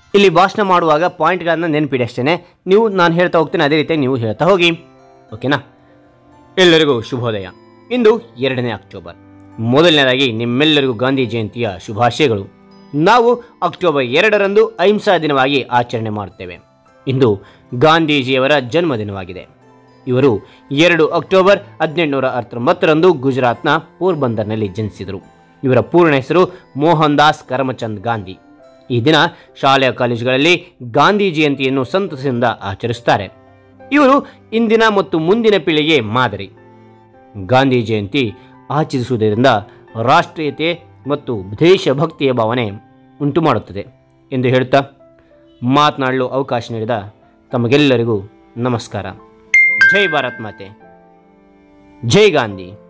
ಇಲ್ಲಿ ಭಾಷಣ ಮಾಡುವಾಗ ಪಾಯಿಂಟ್ಗಳನ್ನು ನೆನಪಿಡಿ ಅಷ್ಟೇ ನೀವು ನಾನು ಹೇಳ್ತಾ ಹೋಗ್ತೇನೆ ಅದೇ ರೀತಿ ನೀವು ಹೇಳ್ತಾ ಹೋಗಿ ಓಕೆನಾ ಎಲ್ಲರಿಗೂ ಶುಭೋದಯ ಇಂದು ಎರಡನೇ ಅಕ್ಟೋಬರ್ ಮೊದಲನೇದಾಗಿ ನಿಮ್ಮೆಲ್ಲರಿಗೂ ಗಾಂಧಿ ಜಯಂತಿಯ ಶುಭಾಶಯಗಳು ನಾವು ಅಕ್ಟೋಬರ್ ಎರಡರಂದು ಅಹಿಂಸಾ ದಿನವಾಗಿ ಆಚರಣೆ ಮಾಡುತ್ತೇವೆ ಇಂದು ಗಾಂಧೀಜಿಯವರ ಜನ್ಮದಿನವಾಗಿದೆ ಇವರು ಎರಡು ಅಕ್ಟೋಬರ್ ಹದಿನೆಂಟುನೂರ ಹತ್ತೊಂಬತ್ತರಂದು ಗುಜರಾತ್ನ ಪೋರ್ಬಂದರ್ನಲ್ಲಿ ಜನಿಸಿದರು ಇವರ ಪೂರ್ಣ ಹೆಸರು ಮೋಹನ್ ದಾಸ್ ಕರಮಚಂದ್ ಗಾಂಧಿ ಈ ದಿನ ಶಾಲೆಯ ಕಾಲೇಜುಗಳಲ್ಲಿ ಗಾಂಧಿ ಜಯಂತಿಯನ್ನು ಸಂತಸದಿಂದ ಆಚರಿಸುತ್ತಾರೆ ಇವರು ಇಂದಿನ ಮತ್ತು ಮುಂದಿನ ಪೀಳಿಗೆ ಮಾದರಿ ಗಾಂಧಿ ಜಯಂತಿ ಆಚರಿಸುವುದರಿಂದ ರಾಷ್ಟ್ರೀಯತೆ ಮತ್ತು ದೇಶಭಕ್ತಿಯ ಭಾವನೆ ಉಂಟು ಮಾಡುತ್ತದೆ ಎಂದು ಹೇಳುತ್ತಾ ಮಾತನಾಡಲು ಅವಕಾಶ ನೀಡಿದ ತಮಗೆಲ್ಲರಿಗೂ ನಮಸ್ಕಾರ ಜೈ ಭಾರತ್ ಮಾತೆ ಜೈ ಗಾಂಧಿ